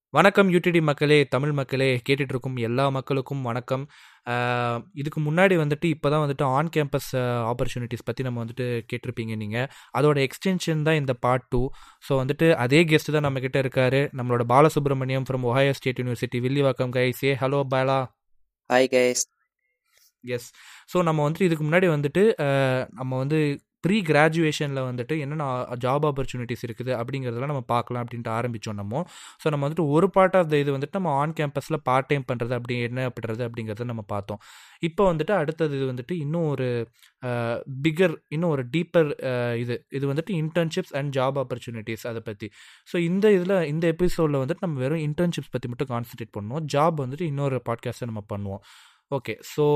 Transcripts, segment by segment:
வணக்கம் யூடிடி மக்களே, தமிழ் மக்களே, கேட்டுட்டு இருக்கும் எல்லா மக்களுக்கும் வணக்கம். ஆ இதுக்கு முன்னாடி வந்துட்டு இப்ப தான் வந்துட்டு ஆன் கேம்பஸ் ஆப்பர்ச்சுனிட்டீஸ் பத்தி நம்ம வந்துட்டு கேட்டிருப்பீங்க நீங்க. அதோட எக்ஸ்டென்ஷன் தான் இந்த பார்ட் 2. ஸோ வந்துட்டு அதே கெஸ்ட் தான் நம்ம கிட்ட இருக்காரு. நம்மளோட Balasubramaniam from Ohio State University. Villivakkam guys. Say hello Bala. Hi guys. Yes. So நம்ம வந்துட்டு இதுக்கு முன்னாடி வந்துட்டு அ நம்ம வந்து ப்ரீ கிராஜுவேஷன்ல வந்துட்டு என்னென்ன ஜாப் ஆப்பர்ச்சுனிட்டீஸ் இருக்குது அப்படிங்கிறதெல்லாம் நம்ம பார்க்கலாம் அப்படின்ட்டு ஆரம்பிச்சோம் நம்ம. ஸோ நம்ம வந்துட்டு ஒரு பார்ட் ஆஃப் த இது வந்துட்டு நம்ம ஆன் கேம்பஸ்ல பார்ட் டைம் பண்றது அப்படி என்ன பண்றது அப்படிங்கிறத நம்ம பார்த்தோம். இப்போ வந்துட்டு அடுத்தது இது வந்துட்டு இன்னும் ஒரு அ பிக்கர் இன்னும் ஒரு டீப்பர் அ இது. இது வந்துட்டு இன்டர்ன்ஷிப்ஸ் அண்ட் ஜாப் ஆப்பர்ச்சுனிட்டீஸ் அத பத்தி. ஸோ இந்த இதுல இந்த எபிசோட்ல வந்துட்டு நம்ம வெறும் இன்டர்ன்ஷிப்ஸ் பத்தி மட்டும் கான்சன்ட்ரேட் பண்ணுவோம். ஜாப் வந்துட்டு இன்னொரு பாட்காஸ்ட்ல நம்ம பண்ணுவோம். ஓகே. So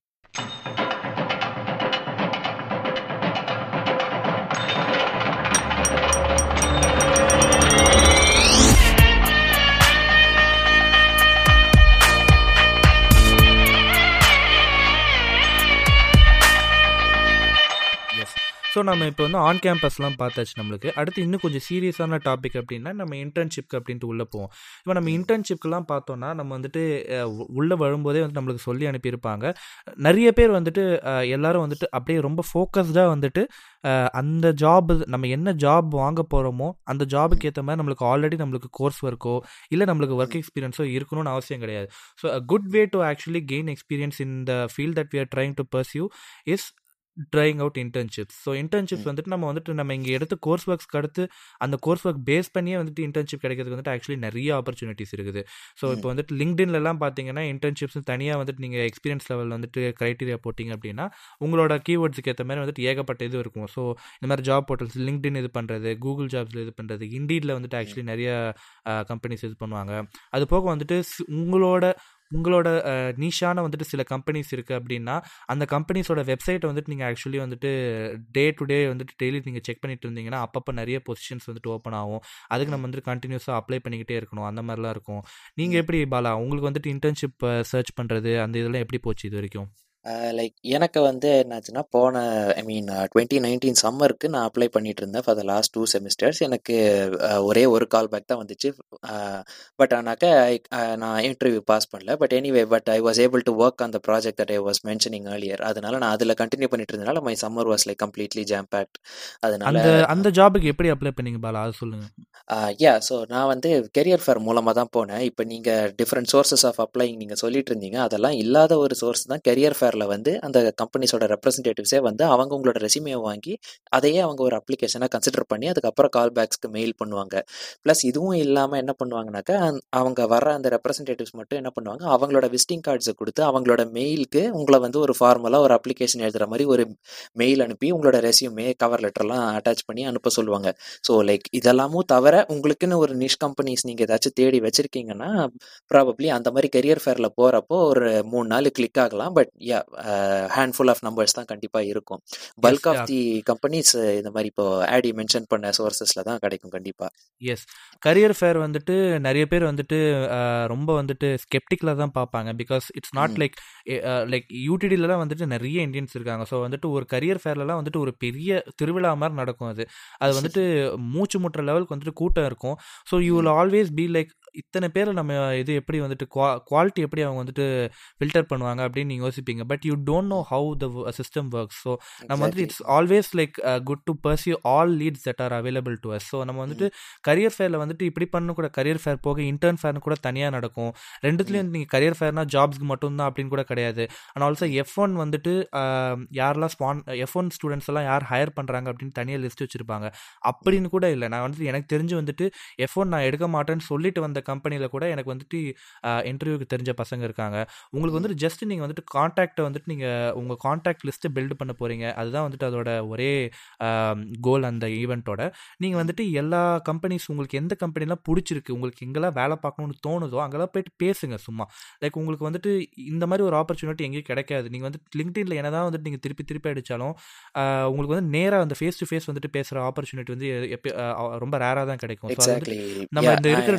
S. ஸோ நம்ம இப்போ வந்து ஆன் கேம்பஸ்லாம் பார்த்தாச்சு நம்மளுக்கு. அடுத்து இன்னும் கொஞ்சம் சீரியஸான டாபிக் அப்படின்னா நம்ம இன்டர்ன்ஷிப்க்கு அப்படின்ட்டு உள்ள போவோம். இப்போ நம்ம இன்டர்ன்ஷிப்க்குலாம் பார்த்தோம்னா நம்ம வந்துட்டு அ உள்ள வரும்போதே வந்து நம்மளுக்கு சொல்லி அனுப்பியிருப்பாங்க. நெறைய பேர் வந்துட்டு அ எல்லாரும் வந்துட்டு அப்படியே ரொம்ப ஃபோக்கஸ்டா வந்துட்டு அ அந்த ஜாப் நம்ம என்ன ஜாப் வாங்க போறோமோ, அந்த ஜாபுக்கு ஏத்த மாரி நம்மளுக்கு ஆல்ரெடி நம்மளுக்கு கோர்ஸ் ஒர்க்கோ, இல்ல நம்மளுக்கு ஒர்க் எக்ஸ்பீரியன்ஸோ இருக்கணும்னு அவசியம் கிடையாது. So a good way to actually gain experience in the field that we are trying to pursue is trying out internships. So internships வந்துட்டு நம்ம வந்துட்டு நம்ம இங்க எடுத்த கோர்ஸ் ஒர்க்ஸ்க்கு அடுத்து அந்த கோர்ஸ் ஒர்க் பேஸ் பண்ணியே வந்துட்டு இன்டர்ன்ஷிப் கிடைக்கிறதுக்கு வந்துட்டு ஆக்சுவலி நெறைய ஆப்பர்ச்சுனிட்டீஸ் இருக்குது. ஸோ இப்போ வந்துட்டு லிங்க்டின்லலாம் பார்த்தீங்கன்னா இன்டர்ன்ஷிப்ஸ் தனியா வந்துட்டு நீங்க எக்ஸ்பீரியன்ஸ் லெவல் வந்துட்டு கிரைட்டீரியா போட்டீங்க அப்படின்னா, உங்களோட கீவேர்ட்ஸ்க்கு ஏத்த மாரி வந்துட்டு ஏகப்பட்ட இது இருக்கும். ஸோ இந்த மாரி ஜாப் போர்ட்டல்ஸ் லிங்க்டின் இது பண்றது, கூகுள் ஜாப்ஸ்ல இது பண்றது, இண்டீட்ல வந்துட்டு ஆக்சுவலி நெறைய அ கம்பெனிஸ் இது பண்ணுவாங்க. அது போக வந்துட்டு ஸ் உங்களோட உங்களோட அ நீஷான வந்துட்டு சில கம்பெனிஸ் இருக்கு அப்படின்னா, அந்த கம்பெனிஸோட வெப்சைட்ட வந்துட்டு நீங்க ஆக்சுவலி வந்துட்டு டே டு டே வந்துட்டு டெய்லி நீங்க செக் பண்ணிட்டு இருந்தீங்கன்னா, அப்பப்ப நெறைய பொசிஷன்ஸ் வந்துட்டு ஓப்பன் ஆகும். அதுக்கு நம்ம வந்துட்டு கன்டினியூஸா அப்ளை பண்ணிக்கிட்டே இருக்கணும். அந்த மாரிலாம் இருக்கும். நீங்க எப்படி பாலா? உங்களுக்கு வந்துட்டு இன்டர்ன்ஷிப் சர்ச் பண்றது அந்த இதெல்லாம் எப்படி போச்சு இதுவரைக்கும்? அ லைக் எனக்கு வந்து என்னாச்சுன்னா, போன ஐ மீன் 2019 சம்மருக்கு நான் அப்ளை பண்ணிட்டு இருந்தேன் ஃபார் த லாஸ்ட் 2 செமஸ்டர்ஸ். எனக்கு அ ஒரே ஒரு கால் பேக் தான் வந்துச்சு. அ பட் ஆனாக்க ஐ அ நான் இன்டர்வியூ பாஸ் பண்ணல. But anyway but I was able to work on the project that I was mentioning earlier. அதனால நான் அதுல கன்டின்யூ பண்ணிட்டு இருந்தனால my summer was like completely jam packed. அதனால அந்த அந்த ஜாப்க்கு எப்படி அப்ளை பண்ணீங்க பாலா? அது சொல்லுங்க. அ யா ஸோ நான் வந்து கெரியர் ஃபேர் மூலமா தான் போனேன். இப்ப நீங்க டிஃபரெண்ட் சோர்சஸ் ஆஃப் அப்ளையிங் நீங்க சொல்லிட்டு இருந்தீங்க. அதெல்லாம் இல்லாத ஒரு சோர்ஸ் தான் கெரியர் ஃபேர்ல வந்து அந்த கம்பெனிஸோட ரெப்ரசன்டேட்டிவ்ஸே வந்து அவங்க உங்களோட ரெஸ்யூமே வாங்கி, அதையே அவங்க ஒரு அப்ளிகேஷனா கன்சிடர் பண்ணி அதுக்கப்புறம் கால் பேக்ஸ்க்கு மெயில் பண்ணுவாங்க. பிளஸ் இதுவும் இல்லாம என்ன பண்ணுவாங்கனாக்கா, அவங்க வர அந்த ரெப்ரசன்டேட்டிவ்ஸ் மட்டும் என்ன பண்ணுவாங்க, அவங்களோட விசிட்டிங் கார்ட்ஸ குடுத்து அவங்களோட மெயிலுக்கு உங்கள வந்து ஒரு ஃபார்மலா ஒரு அப்ளிகேஷன் எழுதுற மாரி ஒரு மெயில் அனுப்பி உங்களோட ரெஸ்யூமே, கவர் லெட்டர்லாம் அட்டாச் பண்ணி அனுப்ப சொல்லுவாங்க. ஸோ லைக் இதெல்லாமும் தவிர உங்களுக்குன்னு ஒரு நிஷ் கம்பெனிஸ் நீங்க ஏதாச்சும் தேடி வச்சிருக்கீங்கன்னா, ப்ராபப்ளி அந்த மாரி கெரியர் ஃபேர்ல போறப்போ ஒரு 3 நாள் கிளிக் ஆகலாம். But yeah a handful of numbers தான் கண்டிப்பா இருக்கும். Yes. Bulk of yeah. The companies இந்த மாரி இப்போ ஆடி மென்ஷன் பண்ண சோர்சஸ்ல தான் கிடைக்கும் கண்டிப்பா. எஸ். கரியர் ஃபேர் வந்துட்டு நெறைய பேர் வந்துட்டு அ ரொம்ப வந்துட்டு ஸ்கெப்டிக்கலா தான் பார்ப்பாங்க. Because it's not hmm. Like a uh like யூடிடிலலாம் வந்துட்டு நெறைய இந்தியன்ஸ் இருக்காங்க. ஸோ வந்துட்டு ஒரு கரியர் ஃபேர்லலாம் வந்துட்டு ஒரு பெரிய திருவிழா மாரி நடக்கும் அது. அது வந்துட்டு மூச்சு முட்டுற லெவலுக்கு வந்துட்டு கூட்டம் இருக்கும். So you will hmm. Always be like இத்தன பேர நம்ம இது எப்படி வந்துட்டு குவா குவாலிட்டி எப்படி அவங்க வந்துட்டு ஃபில்டர் பண்ணுவாங்க அப்படின்னு நீங்க யோசிப்பீங்க. But you don't know how the system works. So நம்ம வந்துட்டு exactly. It's always like a good to pursue all leads that are available to us. So நம்ம வந்துட்டு ம். கரியர் ஃபேர்ல வந்துட்டு இப்படி பண்ண கூட கரியர் ஃபேர் போக இன்டர்ன் ஃபேர்னு கூட தனியா நடக்கும். ம். 2த்துலயும் நீங்க கரியர் ஃபேர்னா ஜாப்ஸ்க்கு மட்டும் தான் அப்படின்னு கூட கிடையாது. அண்ட் ஆல்சோ ம். எஃப்1 வந்துட்டு அ யாரெல்லாம் ஸ்பான் எஃப்1 ஸ்டூடண்ட்ஸ் எல்லாம் யார் ஹையர் பண்றாங்க அப்படின்னு தனியா லிஸ்ட் வச்சிருப்பாங்க. ம். அப்படின்னு கூட இல்ல. நான் வந்துட்டு எனக்கு தெரிஞ்சு வந்துட்டு எஃப்1 நான் எடுக்க மாட்டேன்னு சொல்லிட்டு வந்த கம்பெனில கூட எனக்கு வந்துட்டு அ இன்டர்வியூக்கு தெரிஞ்ச பசங்க இருக்காங்க. உங்களுக்கு ம். வந்துட்டு ஜஸ்ட் நீங்க வந்துட்டு கான்டாக்ட்ட வந்துட்டு நீங்க உங்க கான்டாக்ட் லிஸ்ட்ட பில்ட் பண்ண போறீங்க. அதுதான் வந்துட்டு அதோட ஒரே அ கோல் அந்த ஈவென்ட்டோட. நீங்க ம். வந்துட்டு எல்லா கம்பெனிஸ் உங்களுக்கு எந்த கம்பெனிலாம் புடிச்சிருக்கு, உங்களுக்கு எங்கெல்லாம் வேலை பார்க்கணும்னு தோணுதோ, அங்கெல்லாம் போயிட்டு பேசுங்க சும்மா. லைக் உங்களுக்கு வந்துட்டு இந்த மாரி ஒரு ஆப்பர்ச்சுனிட்டி எங்கேயும் கிடைக்காது. நீங்க வந்துட்டு லிங்க்டின்ல என்னதான் வந்துட்டு நீங்க திருப்பி திருப்பி அடிச்சாலும், அ உங்களுக்கு வந்து நேரா அந்த ஃபேஸ் டு ஃபேஸ் வந்துட்டு பேசுற ஆப்பர்ச்சுனிட்டி வந்து எப்ப அ ரொம்ப ரேரா தான் கிடைக்கும். ஸோ அது வந்துட்டு எக்ஸாக்ட்லி. நம்ம யா இந்த ஐ இருக்கிற 2 இயர்ஸ்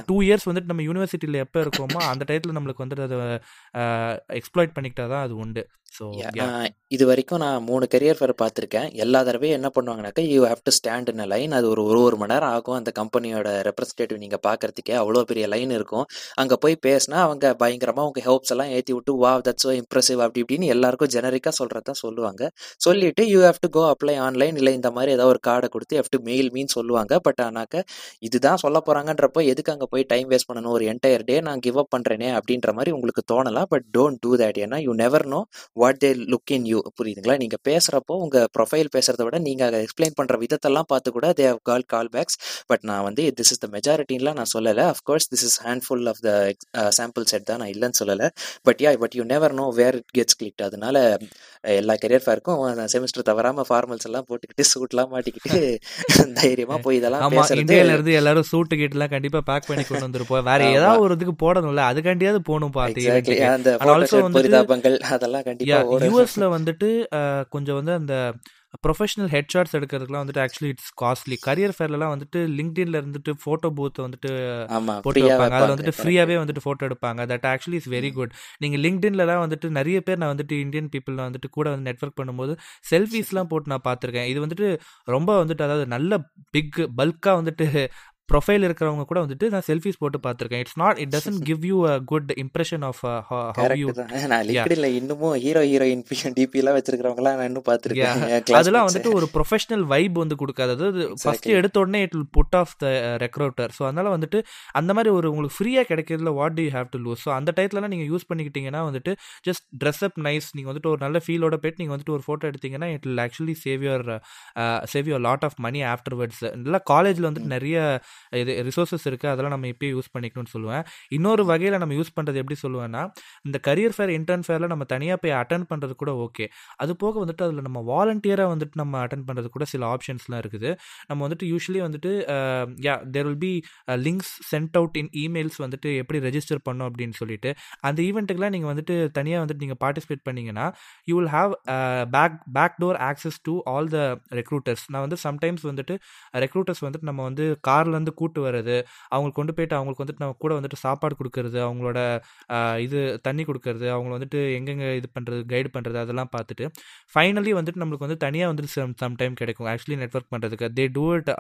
வந்துட்டு நம்ம யூனிவர்சிட்டியில் எப்போ இருக்கோமோ அந்த டயத்தில் நம்மளுக்கு வந்துட்டு அதை எக்ஸ்ப்ளாய்ட் பண்ணிக்கிட்டா தான் அது உண்டு ஸோ இது வரைக்கும் நான் மூணு கெரியர் ஃபேர் பார்த்துருக்கேன் எல்லா தடவையும் என்ன பண்ணுவாங்கனாக்கா you have to stand in line அது ஒரு ஒரு ஒரு மணி நேரம் ஆகும் அந்த கம்பெனியோட ரெப்ரஸன்டேட்டிவ் நீங்கள் பார்க்கறதுக்கே அவ்வளோ பெரிய லைன் இருக்கும் அங்கே போய் பேசினா அவங்க பயங்கரமாக உங்கள் ஹோப்ஸ் எல்லாம் ஏற்றி விட்டு வா தட்ஸ் ஸோ இம்ப்ரெசிவ் அப்படி இப்படின்னு எல்லாருக்கும் ஜெனரிக்காக சொல்கிறத சொல்லுவாங்க சொல்லிட்டு you have to go apply online இல்லை இந்த மாதிரி ஏதாவது ஒரு கார்டை கொடுத்து ஹேவ் டு மெயில் மீன் சொல்லுவாங்க பட் ஆனாக்க இதுதான் சொல்ல போகிறாங்கன்றப்போ எதுக்கு அங்கே போய் டைம் வேஸ்ட் பண்ணணும் ஒரு என்டையர் டே நான் கிவ் அப் பண்ணுறேனே அப்படின்ற மாதிரி உங்களுக்கு தோணலாம் பட் டோன்ட் டூ தேட் ஏன்னா you never know what they look in you புரியுதுங்களா நீங்க பேசுறப்போ உங்க ப்ரொஃபைல் பேசுறத விட நீங்க அதை எக்ஸ்பிளைன் பண்ற விதத்தெல்லாம் பார்த்து கூட they have call callbacks but நான் வந்து திஸ் இஸ் த மெஜாரிட்டின்லாம் நான் சொல்லலை of course this is handful of the sample set தான் நான் இல்லைன்னு சொல்லலை but yeah but you never know where it gets click அதனால எல்லா கெரியர் ஃபேருக்கும் செமிஸ்டர் தவறாம ஃபார்மல்ஸ் எல்லாம் போட்டுக்கிட்டு சூட்லாம் மாட்டிக்கிட்டு தைரியமா போய் இதெல்லாம் ஆமா பேசுறது இந்தியால இருந்து எல்லாரும் சூட்டு கீட்டுலாம் கண்டிப்பா பேக் பண்ணி கொண்டு வந்திருப்போம் வேற ஆமா. ஏதாவது ஒரு இதுக்கு போடணும்ல அதுக்காண்டியாவது போகணும் பார்த்து எக்ஸாக்ட்லி ஈவெண்ட்டுக்கு அந்த And also போட்டோ வந்துட்டு- பரிதாபங்கள் அதெல்லாம் கண்டிப்பா ஓடும் யூஎஸ்ல வந்துட்டு அஹ், கொஞ்சம் வந்து அந்த ப்ரொஃபஷனல் ஹெட்ஷாட்ஸ் எடுக்கிறதுக்குலாம் வந்துட்டு ஆக்சுவலி இட்ஸ் காஸ்ட்லி கரியர் ஃபேர்லலாம் வந்துட்டு லிங்க்டின்ல இருந்துட்டு ஃபோட்டோ பூத் வந்துட்டு ஆமா போட்டு ஃப்ரீயா வைப்பாங்க அதில் வைப்பாங்க வந்துட்டு correct. ஃப்ரீயாகவே வந்துட்டு ஃபோட்டோ எடுப்பாங்க that actually is very good நீங்கள் லிங்க்டின்லலாம் வந்துட்டு நிறைய பேர் நான் வந்துட்டு இந்தியன் பீப்புள் வந்துட்டு கூட வந்து நெட்வொர்க் பண்ணும்போது செல்ஃபீஸ்லாம் போட்டு நான் பார்த்துருக்கேன் இது வந்துட்டு ரொம்ப வந்துட்டு அதாவது நல்ல பிக் பல்காக வந்துட்டு ப்ரொஃபைல் இருக்கிறவங்க கூட வந்துட்டு நான் செல்ஃபீஸ் போட்டு பார்த்துருக்கேன் it's not it doesn't give you a good impression of how you correct தான் நான் லிங்க்டின்ல இன்னமும் ஹீரோ ஹீரோயின் டிபி எல்லாம் வச்சிருக்கிறவங்க எல்லாம் நான் இன்னும் பாத்துருக்கேன் என் classmates. அதெல்லாம் வந்துட்டு ஒரு ப்ரொஃபஷனல் வைப் வந்து கொடுக்காது அதாவது ஃபர்ஸ்ட் Exactly. எடுத்த உடனே it will put off the recruiter so அதனால வந்துட்டு அந்த மாதிரி ஒரு உங்களுக்கு ஃப்ரீயாக கிடைக்கிறதுல what do you have to lose so அந்த டயத்துலலாம் நீங்கள் யூஸ் பண்ணிக்கிட்டீங்கன்னா வந்துட்டு ஜஸ்ட் ட்ரெஸ் அப் நைஸ் நீங்கள் வந்துட்டு ஒரு நல்ல ஃபீலோட போயிட்டு நீங்கள் வந்துட்டு ஒரு ஃபோட்டோ எடுத்தீங்கன்னா it will actually save your save your lot of money afterwards இல்லை காலேஜில் வந்துட்டு நிறைய இது ரிசோர்ஸஸ் இருக்குது அதெல்லாம் நம்ம இப்பயே யூஸ் பண்ணிக்கணும்னு சொல்லுவேன் இன்னொரு வகையில் நம்ம யூஸ் பண்ணுறது எப்படி சொல்லுவேன்னா இந்த கரியர் ஃபேர் இன்டர்ன் ஃபேரில் நம்ம தனியாக போய் அட்டன் பண்ணுறது கூட ஓகே அது போக வந்துட்டு அதில் நம்ம வாலண்டியராக வந்துட்டு நம்ம அட்டன் பண்ணுறது கூட சில ஆப்ஷன்ஸ்லாம் இருக்குது நம்ம வந்துட்டு யூஸ்வலி வந்துட்டு yeah there will be links sent out in emails வந்துட்டு எப்படி ரெஜிஸ்டர் பண்ணோம் அப்படின்னு சொல்லிட்டு அந்த ஈவெண்ட்டுக்கெலாம் நீங்கள் வந்துட்டு தனியாக வந்துட்டு நீங்கள் பார்ட்டிசிபேட் பண்ணீங்கன்னா you will have back back door access to all the recruiters நான் வந்து சம்டைம்ஸ் வந்துட்டு ரெக்ரூட்டர்ஸ் வந்துட்டு நம்ம வந்து கார்லேருந்து கூட்டு வர்றது அவங்களுக்கு கொண்டு போயிட்டு அவங்களுக்கு வந்துட்டு நம்ம கூட வந்துட்டு சாப்பாடு கொடுக்கறது அவங்களோட ஆஹ், இது தண்ணி கொடுக்கறது அவங்கள வந்துட்டு எங்கெங்கே இது பண்ணுறது கைடு பண்ணுறது அதெல்லாம் பார்த்துட்டு ஃபைனலி வந்துட்டு நம்மளுக்கு வந்து தனியாக வந்துட்டு சம் சம் டைம் கிடைக்கும் ஆக்சுவலி நெட்ஒர்க் பண்ணுறதுக்கு தே டூ இட்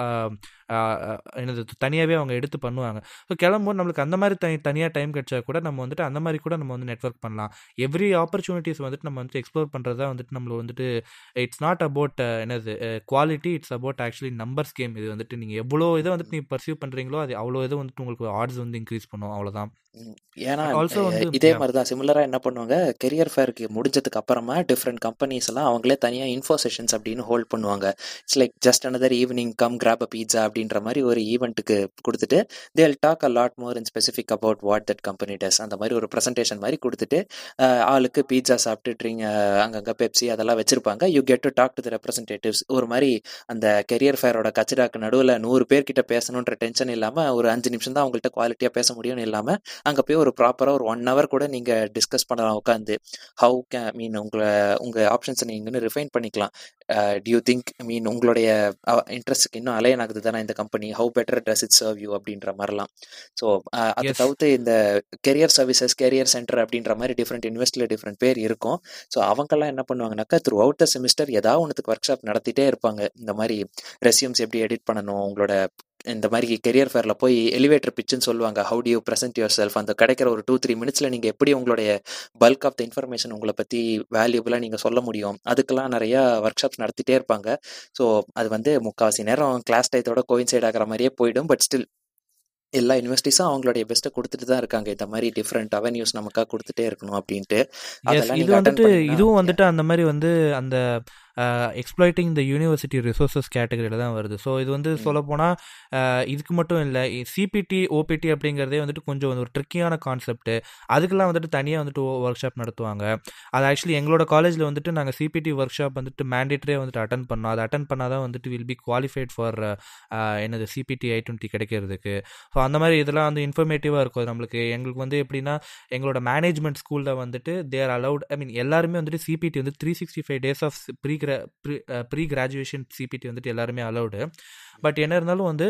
என்னது தனியாகவே அவங்க எடுத்து பண்ணுவாங்க ஸோ கிளம்பும்போது நம்மளுக்கு அந்த மாதிரி தனி தனியாக டைம் கிடைச்சா கூட நம்ம வந்துட்டு அந்த மாதிரி கூட நம்ம வந்து நெட்ஒர்க் பண்ணலாம் எவ்ரி ஆப்பர்ச்சுனிட்டிஸ் வந்துட்டு நம்ம வந்துட்டு எக்ஸ்ப்ளோர் பண்ணுறதா வந்துட்டு நம்மள வந்துட்டு இட்ஸ் நாட் அபவுட் என்னது quality it's about actually numbers game இது வந்துட்டு நீங்கள் எவ்வளோ இதை வந்துட்டு நீ பர்சீவ் பண்ணுறீங்களோ அது அவ்வளோ இது வந்துட்டு உங்களுக்கு ஆட்ஸ் வந்து இன்க்ரீஸ் பண்ணும் அவ்வளோதான் ம். ஏன்னா ஆல்சோ வந்து இதே yeah. மாதிரி தான் சிமிலராக என்ன பண்ணுவாங்க கெரியர் ஃபேருக்கு முடிஞ்சதுக்கு அப்புறமா டிஃப்ரெண்ட் கம்பெனிஸ் எல்லாம் அவங்களே தனியாக இன்ஃபோ செஷன்ஸ் அப்படின்னு ஹோல்ட் பண்ணுவாங்க it's like just another evening come grab a pizza அப்படின்ற மாதிரி ஒரு ஈவெண்ட்டுக்கு கொடுத்துட்டு they'll talk a lot more in specific about what that company does அந்த மாதிரி ஒரு ப்ரெசன்டேஷன் மாதிரி கொடுத்துட்டு அஹ், ஆளுக்கு பீட்சா சாப்பிட்டு ட்ரிங்க் அங்கங்கே பெப்சி அதெல்லாம் வச்சிருப்பாங்க you get to talk to the representatives ஒரு மாதிரி அந்த கெரியர் ஃபேரோட கச்சடாக்கு நடுவில் நூறு பேர்கிட்ட பேசணுன்ற டென்ஷன் இல்லாமல் ஒரு அஞ்சு நிமிஷம் தான் அவங்கள்ட்ட குவாலிட்டியாக பேச முடியும்னு இல்லாமல் அங்கே போய் ஒரு ப்ராப்பராக ஒரு ஒன் ஹவர் கூட நீங்கள் டிஸ்கஸ் பண்ணலாம் உட்காந்து ஹவு கே மீன் உங்களை உங்கள் ஆப்ஷன்ஸை நீங்கள் இன்னும் ரிஃபைன் பண்ணிக்கலாம் டியூ திங்க் மீன் உங்களுடைய இன்ட்ரெஸ்ட்டுக்கு இன்னும் அலையன் ஆகுது தானே இந்த company how better does it serve you அப்படின்ற மாதிரிலாம் ஸோ அதை Yes. தவிர்த்து இந்த கெரியர் சர்வீசஸ் கெரியர் சென்டர் அப்படின்ற மாதிரி டிஃப்ரெண்ட் யூனிவர்சிட்டியில் டிஃப்ரெண்ட் பேர் இருக்கும் ஸோ அவங்கெல்லாம் என்ன பண்ணுவாங்கனாக்கா த்ரூ அவுட் த செமிஸ்டர் ஏதாவது ஒன்றுக்கு ஒர்க் ஷாப் நடத்திட்டே இருப்பாங்க இந்த மாதிரி ரெசியூம்ஸ் எப்படி எடிட் பண்ணணும் உங்களோட இந்த மாதிரி கெரியர் ஃபேரில் போய் எலிவேட்டர் பிச்சுன்னு சொல்லுவாங்க how do you present yourself அந்த கிடைக்கிற ஒரு டூ த்ரீ மினிட்ஸில் நீங்கள் எப்படி உங்களுடைய பல்க் ஆஃப் த இன்ஃபர்மேஷன் உங்களை பற்றி வேல்யூபிளாக நீங்கள் சொல்ல முடியும் அதுக்கெல்லாம் நிறையா ஒர்க் ஷாப்ஸ் நடத்திட்டே இருப்பாங்க ஸோ அது வந்து முக்கால்வாசி நேரம் கிளாஸ் டயத்தோட கோயின்சைட் ஆகிற மாதிரியே போயிடும் பட் ஸ்டில் எல்லா யூனிவர்சிட்டிஸும் அவங்களுடைய பெஸ்ட்டை கொடுத்துட்டு தான் இருக்காங்க இந்த மாதிரி டிஃப்ரெண்ட் அவென்யூஸ் நமக்காக கொடுத்துட்டே இருக்கணும் அப்படின்ட்டு எஸ் அதெல்லாம் இது நீங்கள் அட்டன் வந்துட்டு பண்ணீங்கன்னா இதுவும் வந்துட்டு அந்த மாதிரி வந்து அந்த எக்ஸ்ப்ளாய்டிங் த யூனிவர்சிட்டி ரிசோர்சஸ் கேட்டகரியில் தான் வருது ஸோ இது வந்து ம். சொல்லப்போனால் இதுக்கு மட்டும் இல்லை சிபிடி ஓபிடி அப்படிங்கிறதே வந்துட்டு கொஞ்சம் ஒரு ட்ரிக்கியான கான்செப்ட் அதுக்கெல்லாம் வந்துட்டு தனியாக வந்துட்டு ஒர்க் ஷாப் நடத்துவாங்க அது ஆக்சுவலி எங்களோட காலேஜில் வந்துட்டு நாங்கள் சிபிடி ஒர்க் ஷாப் வந்துட்டு மேண்டேட்டரியாக வந்துட்டு அட்டன் பண்ணோம் அதை அட்டன் பண்ணால் தான் வந்துட்டு வில் பி குவாலிஃபைட் ஃபார் என்னது சிபிடி ஐ டுவெண்ட்டி கிடைக்கிறதுக்கு ஸோ அந்த மாதிரி இதெல்லாம் வந்து இன்ஃபர்மேட்டிவாக இருக்கும் நம்மளுக்கு எங்களுக்கு வந்து எப்படின்னா எங்களோட மேனேஜ்மெண்ட் ஸ்கூலில் வந்துட்டு தேர் அலவுட் ஐ மீன் எல்லாருமே வந்துட்டு சிபிடி வந்து three sixty five days of pre gra pre pre graduation CPT வந்துட்டு எல்லாருமே அலௌடு பட் என்ன இருந்தாலும் வந்து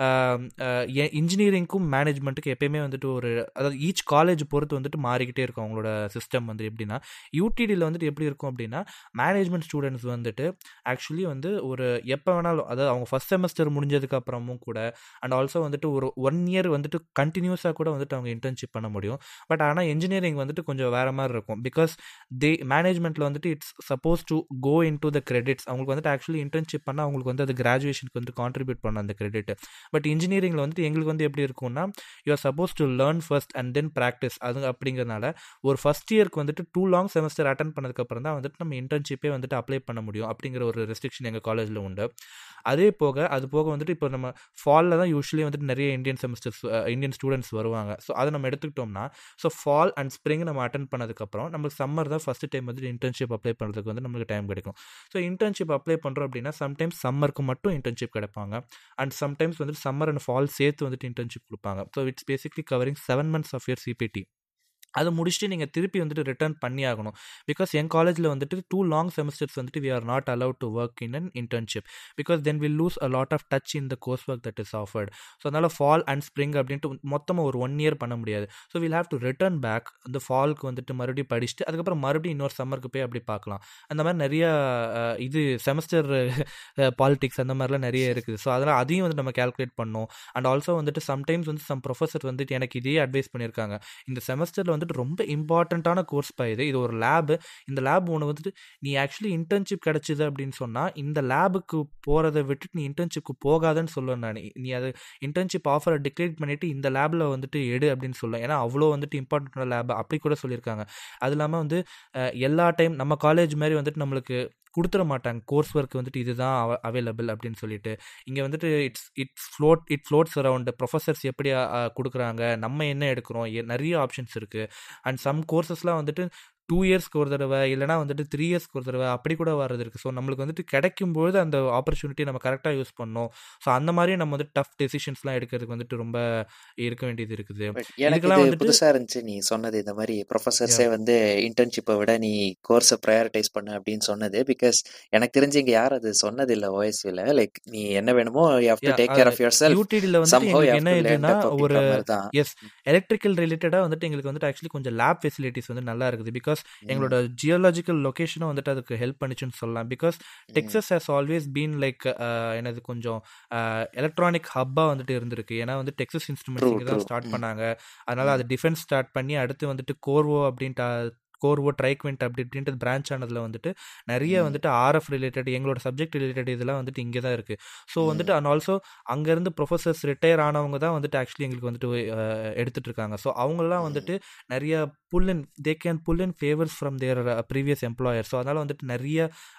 இன்ஜினியரிங்க்கும் மேனேஜ்மெண்ட்டுக்கு எப்பயுமே வந்துட்டு ஒரு அதாவது ஈச் காலேஜ் பொறுத்து வந்துட்டு மாறிக்கிட்டே இருக்கும் அவங்களோட சிஸ்டம் வந்து எப்படின்னா யூடிடியில் வந்துட்டு எப்படி இருக்கும் அப்படின்னா மேனேஜ்மெண்ட் ஸ்டூடெண்ட்ஸ் வந்துட்டு ஆக்சுவலி வந்து ஒரு எப்போ வேணாலும் அதாவது அவங்க ஃபஸ்ட் செமஸ்டர் முடிஞ்சதுக்கு அப்புறமும் கூட அண்ட் ஆல்சோ வந்துட்டு ஒரு ஒன் இயர் வந்துட்டு கண்டினியூஸாக கூட வந்துட்டு அவங்க இன்டர்ன்ஷிப் பண்ண முடியும் பட் ஆனால் இன்ஜினியரிங் வந்துட்டு கொஞ்சம் வேறு மாதிரி இருக்கும் பிகாஸ் தே மேனேஜ்மெண்ட்டில் வந்துட்டு it's suppose to go into the credits அவங்களுக்கு வந்துட்டு ஆக்சுவலி இன்டர்ன்ஷிப் பண்ணால் அவங்களுக்கு வந்து அது கிராஜுவேஷனுக்கு வந்து கான்ட்ரிபியூட் பண்ண அந்த கிரெடிட் பட் இன்ஜினியரிங்கில் வந்துட்டு எங்களுக்கு வந்து எப்படி இருக்கும்னா you are suppose to learn first and then practice அது அப்படிங்கிறதுனால ஒரு ஃபஸ்ட் இயர்க்கு வந்துட்டு டூ லாங் செமஸ்டர் அட்டன் பண்ணதுக்கப்புறம் தான் வந்துட்டு நம்ம இன்டர்ன்ஷிப்பே வந்துட்டு அப்ளை பண்ண முடியும் அப்படிங்கிற ஒரு ரெஸ்ட்ரிக்ஷன் எங்கள் காலேஜில் உண்டு அதே போக அது போக வந்துட்டு இப்போ நம்ம ஃபாலில் தான் யூஸ்வலி வந்துட்டு நிறைய இந்தியன் செமஸ்டர்ஸ் இந்தியன் ஸ்டூடெண்ட்ஸ் வருவாங்க ஸோ அதை நம்ம எடுத்துக்கிட்டோம்னா ஸோ ஃபால் அண்ட் ஸ்ப்ரிங் நம்ம அட்டன் பண்ணதுக்கப்புறம் நம்மளுக்கு சம்மர் தான் ஃபஸ்ட்டு டைம் வந்துட்டு இன்டர்ன்ஷிப் அப்ளை பண்ணுறதுக்கு வந்து நம்மளுக்கு டைம் கிடைக்கும் ஸோ இன்டர்ன்ஷிப் அப்ளை பண்ணுறோம் அப்படின்னா சம்டைம்ஸ் சம்மருக்கு மட்டும் இன்டர்ன்ஷிப் கிடைப்பாங்க அண்ட் சம்டைம்ஸ் வந்துட்டு சம்மர் அண்ட் ஃபால் சேர்த்து வந்துட்டு இன்டர்ன்ஷிப் கொடுப்பாங்க so it's basically covering seven months of year CPT அதை முடிச்சுட்டு நீங்கள் திருப்பி வந்துட்டு ரிட்டர்ன் பண்ணி ஆகணும் பிகாஸ் என் காலேஜில் வந்துட்டு டூ லாங் செமஸ்டர்ஸ் வந்துட்டு we are not allowed to work in an internship because then will lose a lot of touch in the course work that is offered so அதனால் ஃபால் அண்ட் ஸ்ப்ரிங் அப்படின்ட்டு மொத்தமாக ஒரு one year பண்ண முடியாது so will have to return back அந்த ஃபால்க்கு வந்துட்டு மறுபடியும் படிச்சுட்டு அதுக்கப்புறம் மறுபடியும் இன்னொரு சம்மருக்கு போய் அப்படி பார்க்கலாம் அந்த மாதிரி நிறைய இது செமஸ்டர் பாலிடிக்ஸ் அந்த மாதிரிலாம் நிறைய இருக்குது ஸோ அதனால் அதையும் வந்து நம்ம கேல்குலேட் பண்ணோம் அண்ட் ஆல்சோ வந்துட்டு சம்டைம்ஸ் வந்து சம் ப்ரொஃபஸர் வந்துட்டு எனக்கு இதே அட்வைஸ் பண்ணியிருக்காங்க இந்த செமஸ்டரில் வந்துட்டு ரொம்ப இம்பார்ட்டண்ட்டான கோர்ஸ் பா இது இது ஒரு லேபு இந்த லேப் ஒன்று வந்துட்டு நீ ஆக்சுவலி இன்டர்ன்ஷிப் கிடச்சிது அப்படின்னு சொன்னால் இந்த லேபுக்கு போகிறத விட்டுட்டு நீ இன்டர்ன்ஷிப்க்கு போகாதன்னு சொல்லுவேன் நான் நீ அது இன்டர்ன்ஷிப் ஆஃபரை டிக்ளேட் பண்ணிவிட்டு இந்த லேபில் வந்துட்டு எடு அப்படின்னு சொல்லுவேன் ஏன்னா அவ்வளோ வந்துட்டு இம்பார்ட்டண்ட்டான லேப் அப்படி கூட சொல்லியிருக்காங்க அது இல்லாமல் வந்து எல்லா டைம் நம்ம காலேஜ் மாதிரி வந்துட்டு நம்மளுக்கு கொடுத்துட மாட்டாங்க கோர்ஸ் ஒர்க் வந்துட்டு இதுதான் அவைலபிள் அப்படின்னு சொல்லிட்டு இங்கே வந்துட்டு it's it's float it floats around professors எப்படி கொடுக்குறாங்க நம்ம என்ன எடுக்கிறோம் நிறைய ஆப்ஷன்ஸ் இருக்குது அண்ட் சம் கோர்சஸ்லாம் வந்துட்டு டூ இயர்ஸ்க்கு ஒரு தடவை இல்லைனா வந்துட்டு த்ரீ இயர்ஸ்க்கு ஒரு தடவை அப்படி கூட வர்றது இருக்குது ஸோ நம்மளுக்கு வந்துட்டு கிடைக்கும்போது அந்த ஆப்பர்ச்சுனிட்டி நம்ம கரெக்டாக யூஸ் பண்ணோம் ஸோ அந்த மாதிரி நம்ம வந்து டஃப் டெசிஷன்ஸ்லாம் எடுக்கிறதுக்கு வந்துட்டு ரொம்ப இருக்க வேண்டியது இருக்குது எனக்கு இது புதுசாக இருந்துச்சு நீ சொன்னது இந்த மாதிரி ப்ரொஃபஸர்ஸே வந்து இன்டர்ன்ஷிப்பை விட நீ கோர்ஸை ப்ரையாரிட்டைஸ் பண்ணு அப்படின்னு சொன்னது பிகாஸ் எனக்கு தெரிஞ்சு இங்கே யார் அது சொன்னது இல்லை ஓஎஸ்வியில் லைக் நீ என்ன வேணுமோ you have to take care of yourself யூடிடியில் வந்து என்ன இதுன்னா ஒரு எஸ் எலக்ட்ரிக்கல் ரிலேட்டடாக வந்துட்டு எங்களுக்கு வந்துட்டு ஆக்சுவலி கொஞ்சம் லேப் ஃபெசிலிட்டிஸ் வந்து நல்லா இருக்குது பிகாஸ் எங்களோட ஜியோலாஜிக்கல் லொக்கேஷனும் வந்துட்டு அதுக்கு ஹெல்ப் பண்ணிச்சுன்னு சொல்லலாம் because Texas has always been like எனது கொஞ்சம் எலக்ட்ரானிக் ஹப்பாக வந்துட்டு இருந்திருக்கு ஏன்னா வந்து டெக்ஸஸ் இன்ஸ்ட்ருமெண்ட்ஸ் இங்கே தான் ஸ்டார்ட் பண்ணாங்க அதனால அது டிஃபென்ஸ் ஸ்டார்ட் பண்ணி அடுத்து வந்துட்டு கோர்வோ அப்படின்ட்டு கோர்வோ ட்ரைக்வெண்ட் அப்படி அப்படின்ட்டு பிரான்ச் ஆனதில் வந்துட்டு நிறைய வந்துட்டு ஆர்எஃப் ரிலேட்டட் எங்களோட சப்ஜெக்ட் ரிலேட்டட் இதெல்லாம் வந்துட்டு இங்கே தான் இருக்குது ஸோ வந்துட்டு அண்ட் ஆல்சோ அங்கேருந்து ப்ரொஃபஸர்ஸ் ரிட்டையர் ஆனவங்க தான் வந்துட்டு ஆக்சுவலி எங்களுக்கு வந்துட்டு எடுத்துகிட்டு இருக்காங்க ஸோ அவங்களாம் வந்துட்டு நிறைய pull in they can pull in favours from their previous employer so அதனால் வந்துட்டு நிறைய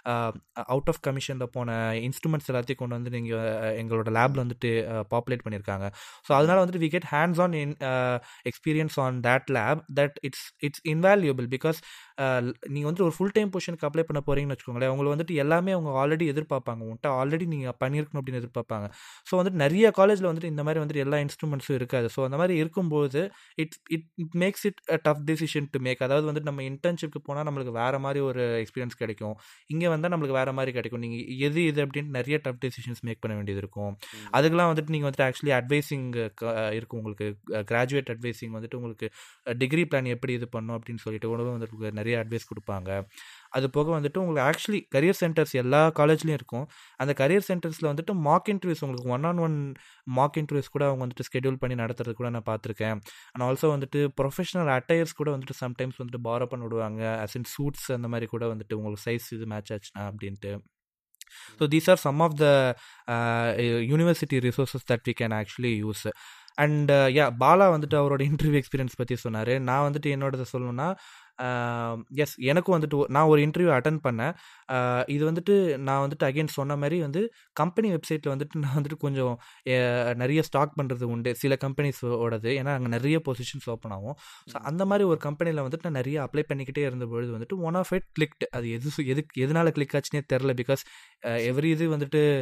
அவுட் ஆஃப் கமிஷனில் போன இன்ஸ்ட்ருமெண்ட்ஸ் எல்லாத்தையும் கொண்டு வந்து நீங்கள் எங்களோட லேபில் வந்துட்டு பாப்புலேட் பண்ணியிருக்காங்க ஸோ அதனால் வந்துட்டு we get hands on in experience on that lab that it's it's invaluable because நீங்கள் வந்துட்டு ஒரு ஃபுல் டைம் பொசிஷனுக்கு அப்ளை பண்ண போகிறீங்கன்னு வச்சுக்கோங்களேன் அவங்களை வந்துட்டு எல்லாமே அவங்க ஆல்ரெடி எதிர்பார்ப்பாங்க உங்கள்கிட்ட ஆல்ரெடி நீங்கள் பண்ணியிருக்கணும் அப்படின்னு எதிர்பார்ப்பாங்க ஸோ வந்துட்டு நிறைய காலேஜில் வந்துட்டு இந்த மாதிரி வந்துட்டு எல்லா இன்ஸ்ட்ருமெண்ட்ஸும் இருக்காது ஸோ அந்த மாதிரி இருக்கும்போது it it it makes it a tough decision to make அதாவது வந்துட்டு நம்ம இன்டர்ன்ஷிப்க்கு போனால் நம்மளுக்கு வேறு மாதிரி ஒரு எக்ஸ்பீரியன்ஸ் கிடைக்கும் இங்கே வந்தால் நம்மளுக்கு வேறு மாதிரி கிடைக்கும் நீங்கள் எது இது அப்படின்ட்டு நிறைய டஃப் டெசிஷன்ஸ் மேக் பண்ண வேண்டியது இருக்கும் அதுக்கெலாம் வந்துட்டு நீங்கள் வந்துட்டு ஆக்சுவலி அட்வைசிங் இருக்கும் உங்களுக்கு கிராஜுவேட் அட்வைசிங் வந்துட்டு உங்களுக்கு டிகிரி பிளான் எப்படி இது பண்ணும் அப்படின்னு சொல்லிட்டு உணவு வந்துட்டு நிறைய அட்வைஸ் கொடுப்பாங்க அது போக வந்துட்டு உங்களுக்கு ஆக்சுவலி கரியர் சென்டர்ஸ் எல்லா காலேஜ்லேயும் இருக்கும் அந்த கரியர் சென்டர்ஸில் வந்துட்டு மார்க் இன்டர்வியூஸ் உங்களுக்கு one on one mock interviews கூட அவங்க வந்துட்டு ஸ்கெடியூல் பண்ணி நடத்துறது கூட நான் பார்த்துருக்கேன் அண்ட் ஆல்சோ வந்துட்டு ப்ரொஃபஷனல் அட்டையர்ஸ் கூட வந்துட்டு சம்டைம்ஸ் வந்துட்டு பாரோ பண்ண விடுவாங்க அஸ் இன் சூட்ஸ் அந்த மாதிரி கூட வந்துட்டு உங்களுக்கு சைஸ் இது மேட்ச் ஆச்சுன்னா அப்படின்ட்டு so these are some of the university resources that we can actually use and yeah Bala வந்துட்டு அவரோட இன்டர்வியூ எக்ஸ்பீரியன்ஸ் பற்றி சொன்னார் நான் வந்துட்டு என்னோடது சொல்லணும்னா எஸ் எனக்கும் வந்துட்டு நான் ஒரு இன்டர்வியூ அட்டன் பண்ணேன் இது வந்துட்டு நான் வந்துட்டு அகெயின் சொன்ன மாதிரி வந்து கம்பெனி வெப்சைட்டில் வந்துட்டு நான் வந்துட்டு கொஞ்சம் நிறைய ஸ்டாக் பண்ணுறது உண்டு சில கம்பெனிஸோடது ஏன்னா அங்கே நிறைய பொசிஷன்ஸ் ஓப்பன் ஆகும் ஸோ அந்த மாதிரி ஒரு கம்பெனியில் வந்துட்டு நான் நிறைய அப்ளை பண்ணிக்கிட்டே இருந்த பொழுது வந்துட்டு ஒன் ஆஃப் இட் கிளிக்ட் அது எது எதுக்கு எதனால கிளிக் ஆச்சுன்னே தெரில பிகாஸ் எவ்ரி இது வந்துட்டு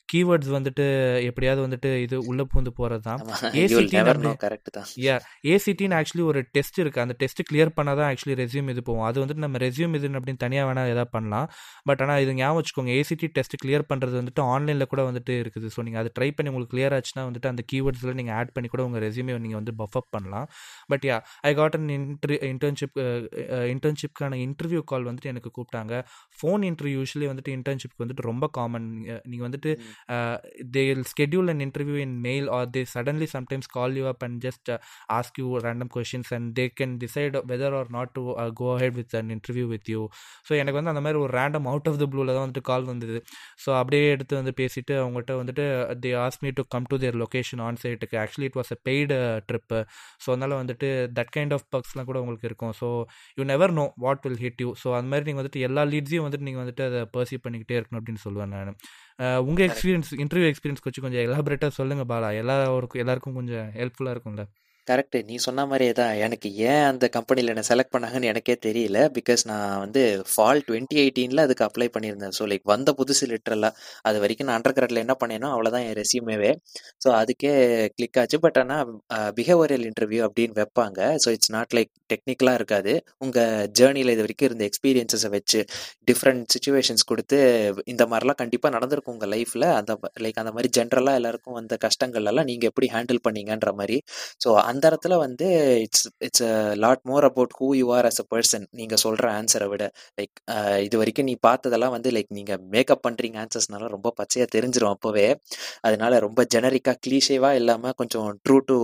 கீவேர்ட்ஸ் வந்துட்டு எப்படியாவது வந்துட்டு இது உள்ளே பூந்து போகிறது தான் ஆமா யூ வில் நெவர் நோ ஏசிடின்னு கரெக்ட் தான் யா ஏசிடின்னு ஆக்சுவலி ஒரு டெஸ்ட் இருக்குது அந்த டெஸ்ட் கிளியர் பண்ணால் தான் ஆக்சுவலி ரெஸ்யூம் இது போகும் அது வந்துட்டு நம்ம ரெஸ்யூம் இதுன்னு அப்படின்னு தனியாக வேணால் எதாவது பண்ணலாம் பட் ஆனால் இது ஞாபகம் வச்சுக்கோங்க ஏசிடி டெஸ்ட் கிளியர் பண்ணுறது வந்துட்டு ஆன்லைனில் கூட வந்துட்டு இருக்குது ஸோ நீங்கள் அதை ட்ரை பண்ணி உங்களுக்கு கிளியர் ஆச்சுன்னா வந்துட்டு அந்த கீவேர்ட்ஸில் நீங்கள் ஆட் பண்ணி கூட உங்கள் ரெஸ்யூமே நீங்கள் வந்து பஃப் அப் பண்ணலாம் but yeah I got an interview internship இன்டர்ன்ஷிப்க்கான இன்டர்வியூ கால் வந்துட்டு எனக்கு கூப்பிட்டாங்க ஃபோன் இன்டர்வியூ யூஸ்வலி வந்துட்டு இன்டர்ன்ஷிப்க்கு வந்துட்டு ரொம்ப காமன் நீங்கள் வந்துட்டு they will schedule an interview in mail or they suddenly sometimes call you up and just uh, ask you random questions and they can decide whether or not to uh, go ahead with an interview with you so எனக்கு வந்து அந்த மாதிரி ஒரு random out of the ப்ளூவில் தான் வந்துட்டு கால் வந்தது so அப்படியே எடுத்து வந்து பேசிட்டு அவங்ககிட்ட வந்துட்டு they ask me to come to their location on சைட்டுக்கு actually it was a paid trip so அதனால் வந்துட்டு தட் கைண்ட் ஆஃப் பக்ஸ்லாம் கூட உங்களுக்கு இருக்கும் so you never know what will hit you so அந்த மாதிரி நீங்கள் வந்துட்டு எல்லா லீட்ஸையும் வந்துட்டு நீங்கள் வந்துட்டு அதை பர்சீவ் பண்ணிக்கிட்டே இருக்கணும் அப்படின்னு சொல்லுவேன் நான் உங்கள் கரெக்ட் எக்ஸ்பீரியன்ஸ் இன்டர்வியூ எக்ஸ்பீரியன்ஸ் கொஞ்சம் கொஞ்சம் எலாபரேட்டாக சொல்லுங்கள் பாலா எல்லாருக்கும் எல்லாருக்கும் கொஞ்சம் ஹெல்ப்ஃபுல்லாக இருக்கும்ல கரெக்ட் நீ சொன்ன மாதிரியே தான் எனக்கு ஏன் அந்த கம்பெனியில் என்ன செலக்ட் பண்ணாங்கன்னு எனக்கே தெரியல பிகாஸ் நான் வந்து ஃபால் டுவெண்ட்டி எயிட்டீனில் அதுக்கு அப்ளை பண்ணியிருந்தேன் ஸோ லைக் வந்த புதுசு லிட்டரலாக அது வரைக்கும் நான் அண்டர் கிராட்ல என்ன பண்ணேனோ அவ்வளோதான் என் ரெசியூமேவே ஸோ அதுக்கே கிளிக் ஆச்சு பட் ஆனால் பிஹேவியரல் இன்டர்வியூ அப்படின்னு வைப்பாங்க ஸோ இட்ஸ் நாட் லைக் டெக்னிக்கலாக இருக்காது உங்கள் ஜேர்னியில் இது வரைக்கும் இருந்த எக்ஸ்பீரியன்ஸஸை வச்சு டிஃப்ரெண்ட் சுச்சுவேஷன்ஸ் கொடுத்து இந்த மாதிரிலாம் கண்டிப்பாக நடந்திருக்கும் உங்கள் லைஃப்பில் அந்த லைக் அந்த மாதிரி ஜென்ரலாக எல்லாருக்கும் வந்த கஷ்டங்கள் எல்லாம் நீங்கள் எப்படி ஹேண்டில் பண்ணீங்கன்ற மாதிரி ஸோ அந்த இடத்துல வந்து it's it's a lot more about who you are as a person நீங்கள் சொல்கிற ஆன்சரை விட லைக் இது வரைக்கும் நீ பார்த்ததெல்லாம் வந்து லைக் நீங்கள் மேக்கப் பண்ணுறீங்க ஆன்சர்ஸ்னால ரொம்ப பச்சையாக தெரிஞ்சிடும் அப்போவே அதனால ரொம்ப ஜெனரிக்காக க்ளீஷேவாக இல்லாமல் கொஞ்சம் true to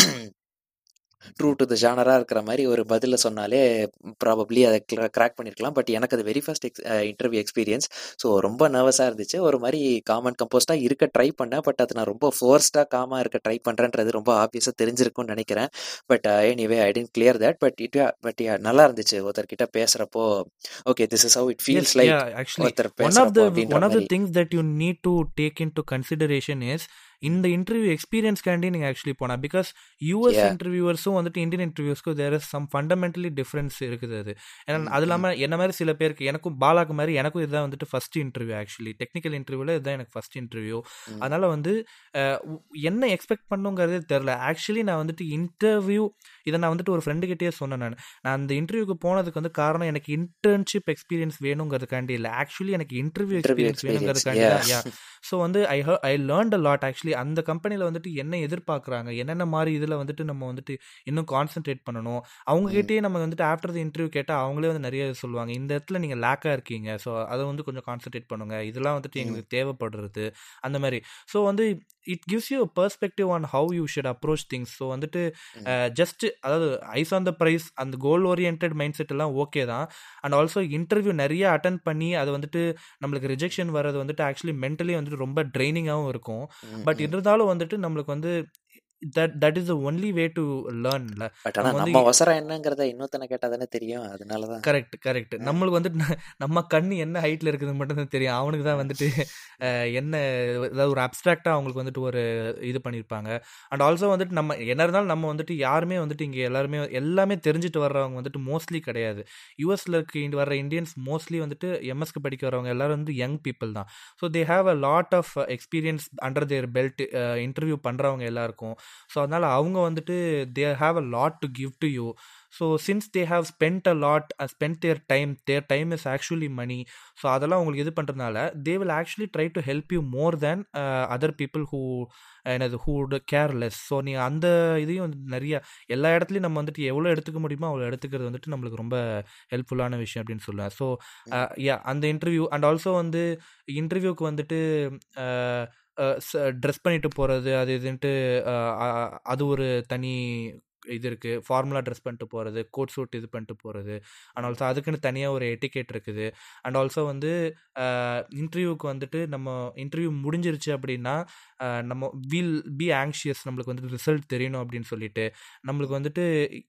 true to the ஜானராக இருக்கிற மாதிரி ஒரு பதில சொன்னாலே ப்ராபப்ளி அதை கிராக் பண்ணியிருக்கலாம் பட் எனக்கு அது very first ex interview experience so ரொம்ப நர்வஸாக இருந்துச்சு ஒரு மாதிரி காமன் கம்போஸ்டாக இருக்க ட்ரை பண்ணேன் பட் அது நான் ரொம்ப ஃபோர்ஸ்டாக காமாக இருக்க ட்ரை பண்ணுறேன்றது ரொம்ப ஆப்வியஸாக தெரிஞ்சிருக்கும்னு நினைக்கிறேன் but anyway I didn't clear that but it but நல்லா இருந்துச்சு ஒருத்தர்கிட்ட பேசுகிறப்போ okay this is how it Yes, feels like yeah, actually, ஒருத்தர் one of பேசுகிறப்போ the அப்படின்ற one of the மாதிரி things that you need to take into consideration is இந்த interview எக்ஸ்பீரியன்ஸ்க்காண்டி நீங்கள் ஆக்சுவலி போனால் பிகாஸ் யூஎஸ் Yeah. இன்டர்வியூவர்ஸும் வந்துட்டு இந்தியன் இன்டர்வியூஸ்க்கும் there is some fundamentally difference இருக்குது அது ஏன்னா ம், அது ம், இல்லாமல் என்ன மாதிரி சில பேருக்கு எனக்கும் பாலாக்கு மாதிரி எனக்கும் இதுதான் வந்துட்டு ஃபர்ஸ்ட் இன்டர்வியூ ஆக்சுவலி டெக்னிக்கல் இன்டர்வியூவில் இதுதான் எனக்கு ஃபர்ஸ்ட் இன்டர்வியூ ம், அதனால் வந்து அஹ், உ- என்ன எக்ஸ்பெக்ட் பண்ணுங்கிறதே தெரில ஆக்சுவலி நான் வந்துட்டு இன்டர்வியூ இதை நான் வந்துட்டு ஒரு ஃப்ரெண்டுக்கிட்டே சொன்னேன் நான் நான் அந்த இன்டர்வியூக்கு போனதுக்கு வந்து காரணம் எனக்கு இன்டர்ன்ஷிப் எக்ஸ்பீரியன்ஸ் வேணுங்கிறதுக்காண்டி இல்லை ஆக்சுவலி எனக்கு இன்டர்வியூ இன்டர்வியூ எக்ஸ்பீரியன்ஸ் எக்ஸ்பீரியன்ஸ் வேணுங்கிறதுக்காண்டி யா தான் யா ஸோ வந்து I uh I learned a lot actually அந்த கம்பெனியில் வந்துட்டு என்ன எதிர்பார்க்குறாங்க என்னென்ன மாதிரி இதில் வந்துட்டு நம்ம வந்துட்டு இன்னும் கான்சென்ட்ரேட் பண்ணணும் ம், அவங்ககிட்டயே நம்ம வந்துட்டு ஆஃப்டர் த இன்டர்வியூ கேட்டால் அவங்களே வந்து நிறைய சொல்லுவாங்க இந்த இடத்துல நீங்கள் லேக்காக இருக்கீங்க ஸோ அதை வந்து கொஞ்சம் கான்சென்ட்ரேட் பண்ணுங்க இதெல்லாம் வந்துட்டு ம், எங்களுக்கு தேவைப்படுறது அந்த மாதிரி ஸோ வந்து it gives you perspective on how you should approach things so வந்துட்டு ம், ஜஸ்ட் அதாவது ஐஸ் ஆன் த ப்ரைஸ் அந்த கோல் ஓரியன்ட் மைண்ட் செட் எல்லாம் ஓகே தான் அண்ட் ஆல்சோ இன்டர்வியூ நிறைய அட்டன் பண்ணி அது வந்துட்டு நம்மளுக்கு ரிஜெக்ஷன் வர்றது வந்துட்டு ஆக்சுவலி மென்டலி வந்துட்டு ரொம்ப ட்ரைனிங்காகவும் இருக்கும் ம், பட் ம். இருந்தாலும் வந்துட்டு நம்மளுக்கு வந்து that that is the only way to லேர்ன்ல பட் நம்ம ஆனால் வந்து நம்ம அவசரம் என்னங்கிறத இன்னொருத்தனை கேட்டால் தானே தெரியும் அதனால தான் கரெக்ட் கரெக்ட் ஆ, நம்மளுக்கு வந்துட்டு ந- நம்ம கண் என்ன ஹைட்டில் இருக்குது மட்டும்தான் தெரியும் அவனுக்கு தான் வந்துட்டு அஹ், என்ன ஏதாவது ஒரு அப்ட்ராக்டாக அவங்களுக்கு வந்துட்டு ஒரு இது பண்ணியிருப்பாங்க அண்ட் ஆல்சோ வந்துட்டு நம்ம என்ன இருந்தாலும் நம்ம வந்துட்டு யாருமே வந்துட்டு இங்கே எல்லாருமே எல்லாமே தெரிஞ்சுட்டு வர்றவங்க வந்துட்டு மோஸ்ட்லி கிடையாது யூஎஸ்ல இருக்க இங்க வர்ற இந்தியன்ஸ் மோஸ்ட்லி வந்துட்டு எம்எஸ்க்கு படிக்க வரவங்க எல்லாரும் வந்து யங் பீப்புள் தான் so they have a lot of experience under their belt interview பண்ணுறவங்க எல்லாருக்கும் ஸோ அதனால் அவங்க வந்துட்டு they have a lot to give to you so since they have spent a lot spent their time their time is actually money so அதெல்லாம் உங்களுக்கு இது பண்ணுறதுனால they will actually try to help you more than other people who என்னது who'd careless so நீ அந்த இதையும் வந்து நிறைய எல்லா இடத்துலையும் நம்ம வந்துட்டு எவ்வளோ எடுத்துக்க முடியுமோ அவ்வளோ எடுத்துக்கிறது வந்துட்டு நம்மளுக்கு ரொம்ப ஹெல்ப்ஃபுல்லான விஷயம் அப்படின்னு சொல்லுவேன் ஸோ ம், யா அந்த இன்டர்வியூ அண்ட் ஆல்சோ வந்து இன்டர்வியூக்கு வந்துட்டு ட்ரெஸ் பண்ணிட்டு போகிறது அது இதுன்ட்டு அஹ், அ- அது ஒரு தனி இது இருக்குது ஃபார்முலா ட்ரெஸ் பண்ணிட்டு போகிறது கோட் சூட் இது பண்ணிட்டு போகிறது அண்ட் ஆல்சோ அதுக்குன்னு தனியாக ஒரு எட்டிகேட் இருக்குது அண்ட் ஆல்சோ வந்து இன்டர்வியூக்கு வந்துட்டு நம்ம இன்டர்வியூ முடிஞ்சிருச்சு அப்படின்னா நம்ம வில் பி ஆங்ஷியஸ் நம்மளுக்கு வந்துட்டு ரிசல்ட் தெரியணும் அப்படின்னு சொல்லிட்டு நம்மளுக்கு வந்துட்டு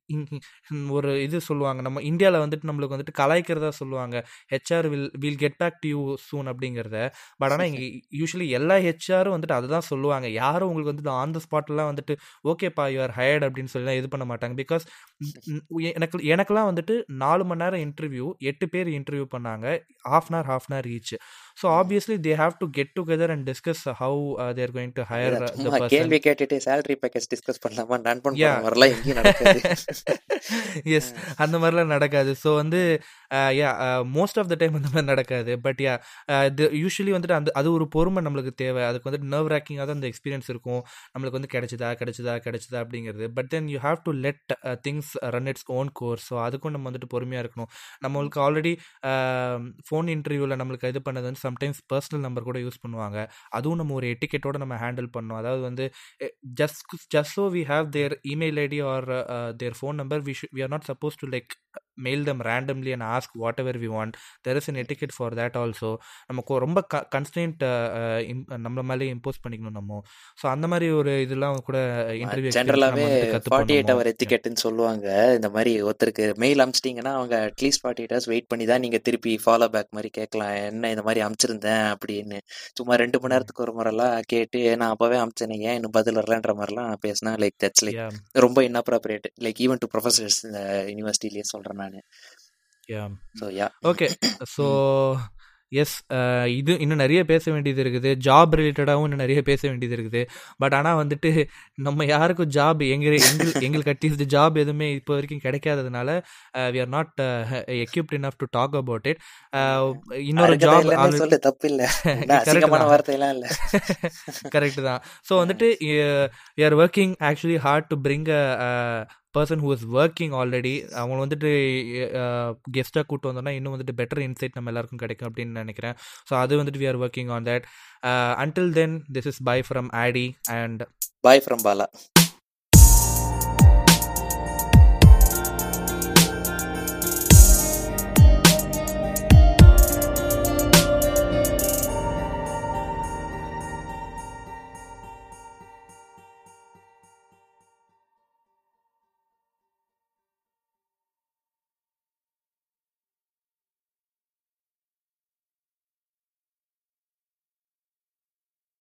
ஒரு இது சொல்லுவாங்க நம்ம இந்தியாவில் வந்துட்டு நம்மளுக்கு வந்துட்டு கலாய்க்கிறதா சொல்லுவாங்க HR will will get back to you soon அப்படிங்கிறத பட் ஆனால் இங்கே யூஸ்வலி எல்லா ஹெச்ஆரும் வந்துட்டு அதுதான் சொல்லுவாங்க யாரும் உங்களுக்கு வந்துட்டு ஆன் த ஸ்பாட்லாம் வந்துட்டு ஓகேப்பா யூஆர் ஹயர்ட் அப்படின்னு சொல்லி இது பண்ண மாட்டாங்க பிகாஸ் எனக்கு எனக்குலாம் வந்துட்டு நாலு மணி நேரம் இன்டர்வியூ எட்டு பேர் இன்டர்வியூ பண்ணாங்க half an hour half an hour each so obviously they have to get together and discuss how they're going to hire கேள்வி கேட்டுட்டு சேலரி பேக்கேஜ் டிஸ்கஸ் பண்ணலாமா நண்பன் மாதிரிலாம் எங்கேயும் நடக்காது எஸ் அந்த மாதிரிலாம் நடக்காது ஸோ வந்து yeah most of the time அந்த மாதிரி நடக்காது பட் யா இது யூஸ்வலி வந்துட்டு அந்த அது ஒரு பொறுமை நம்மளுக்கு தேவை அதுக்கு வந்துட்டு நர்வ் ரேக்கிங்காக தான் அந்த எக்ஸ்பீரியன்ஸ் இருக்கும் நம்மளுக்கு வந்து கிடைச்சதா கிடைச்சதா கிடைச்சதா அப்படிங்கிறது but then you have to let things run its own course so அதுக்கும் நம்ம வந்துட்டு பொறுமையாக இருக்கணும் நம்மளுக்கு ஆல்ரெடி ஃபோன் இன்டர்வியூவில் நம்மளுக்கு இது பண்ணது வந்து சம்டைம்ஸ் பர்சனல் நம்பர் கூட யூஸ் பண்ணுவாங்க அதுவும் நம்ம ஒரு எட்டிக்கெட்டோட நம்ம ஹேண்டில் பண்ணோம் அதாவது வந்து just just so we have their email ID or their phone number we should we are not suppose to like mail them randomly and ask whatever we want there is an etiquette for that also நமக்கு ரொம்ப க constant நம்மள மேலே impose பண்ணிக்கணும் நம்ம so அந்த மாதிரி ஒரு இதெல்லாம் கூட இன்டர்வியூ ஜென்ரலாகவே ஃபார்ட்டி எயிட் ஹவர் எத்திக்கெட்டுன்னு சொல்லுவாங்க இந்த மாதிரி ஒருத்தருக்கு மெயில் அமிச்சிட்டிங்கன்னா அவங்க at least forty eight hours wait பண்ணி தான் நீங்கள் திருப்பி ஃபாலோ பேக் மாதிரி கேட்கலாம் என்ன இந்த மாதிரி அமிச்சிருந்தேன் அப்படின்னு சும்மா ரெண்டு மணி நேரத்துக்கு ஒரு முறைலாம் கேட்டு நான் அப்போவே அமிச்சேனே ஏன் இன்னும் பதில் வரலன்ற மாதிரிலாம் பேசினா லைக் தட்ஸ் லைக் ரொம்ப inappropriate like even to professors இந்த யூனிவர்சிட்டிலேயே சொல்கிறேன் நான் so yeah okay so yes இது இன்னும் நிறைய பேச வேண்டியது இருக்குது ஜாப் ரிலேட்டடாகவும் இன்னும் நிறைய பேச வேண்டியது இருக்குது பட் ஆனால் வந்துட்டு நம்ம யாருக்கும் ஜாப் எங்கள் எங்கள் எங்களுக்கு அட்லீஸ்ட் ஜாப் எதுவுமே இப்போ வரைக்கும் கிடைக்காததுனால we are not equipped enough to talk about it இன்னொரு ஜாப் சொல்லு தப்பு இல்லை வார்த்தையெல்லாம் இல்லை கரெக்ட் தான் ஸோ வந்துட்டு we are working actually hard to bring a person who is working already அவங்க வந்துட்டு கெஸ்ட்டாக கூட்டு வந்தோம்னா இன்னும் வந்துட்டு பெட்டர் இன்சைட் நம்ம எல்லாருக்கும் கிடைக்கும் அப்படின்னு நினைக்கிறேன் ஸோ அது வந்துட்டு we are working on that until then this is bye from Aadi and bye from Bala